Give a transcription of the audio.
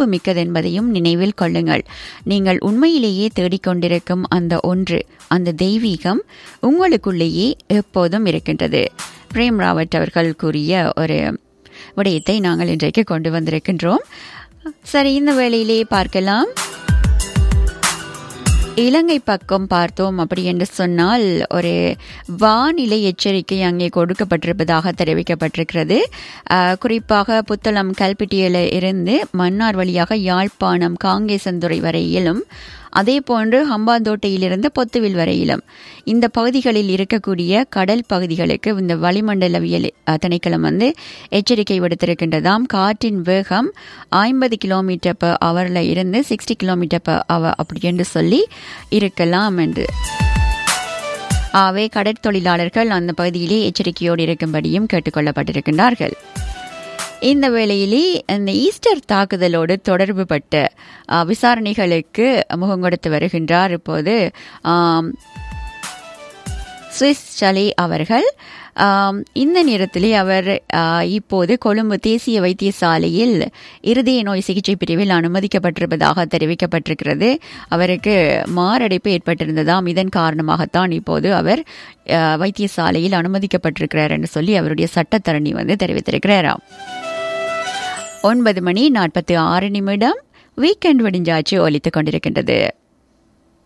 மதிப்பு மிக்கது என்பதையும் நினைவில் கொள்ளுங்கள் நீங்கள் உண்மையிலேயே தேடிக்கொண்டிருக்கும் அந்த ஒன்று அந்த தெய்வீகம் உங்களுக்குள்ளேயே எப்போதும் இருக்கின்றது பிரேம் ராவத் அவர்கள் கூறிய ஒரு விடயத்தை நாங்கள் இன்றைக்கு கொண்டு வந்திருக்கின்றோம் சரி இந்த வேளையிலே பார்க்கலாம் இலங்கை பக்கம் பார்த்தோம் அப்படி என்று சொன்னால் ஒரு வானிலை எச்சரிக்கை அங்கே கொடுக்கப்பட்டிருப்பதாக தெரிவிக்கப்பட்டிருக்கிறது அஹ், குறிப்பாக புத்தளம் கல்பிட்டியில இருந்து மன்னார் வழியாக யாழ்ப்பாணம் காங்கேசந்துறை வரையிலும் அதே போன்று ஹம்பாந்தோட்டையிலிருந்து பொத்துவில் வரையிலும் இந்த பகுதிகளில் இருக்கக்கூடிய கடல் பகுதிகளுக்கு இந்த வளிமண்டலவியல் அஹ், திணைக்களம் வந்து எச்சரிக்கை விடுத்திருக்கின்றதாம் காற்றின் வேகம் ஐம்பது கிலோமீட்டர் பர் ஹவரில் இருந்து சிக்ஸ்டி கிலோமீட்டர் பர் ஹவர் அப்படி என்று சொல்லி இருக்கலாம் என்று ஆகவே கடற்தொழிலாளர்கள் அந்த பகுதியிலே எச்சரிக்கையோடு இருக்கும்படியும் கேட்டுக்கொள்ளப்பட்டிருக்கின்றார்கள் இந்த வேளையிலே இந்த ஈஸ்டர் தாக்குதலோடு தொடர்பு பட்ட ஆ, விசாரணைகளுக்கு முகம் கொடுத்து வருகின்றார் இப்போது ஆம், சுவிஸ் சலே அவர்கள் ஆம், இந்த நேரத்திலே அவர் ஆ, இப்போது கொழும்பு தேசிய வைத்தியசாலையில் இருதய நோய் சிகிச்சை பிரிவில் அனுமதிக்கப்பட்டிருப்பதாக தெரிவிக்கப்பட்டிருக்கிறது அவருக்கு மாரடைப்பு ஏற்பட்டிருந்ததாம் இதன் காரணமாகத்தான் இப்போது அவர் ஆ, வைத்தியசாலையில் அனுமதிக்கப்பட்டிருக்கிறார் என்று சொல்லி அவருடைய சட்டத்தரணி வந்து தெரிவித்திருக்கிறாராம் ஒன்பது மணி நாற்பத்தி ஆறு நிமிடம் வீக்கெண்ட் விடிஞ்சாச்சு ஒலித்துக் கொண்டிருக்கின்றது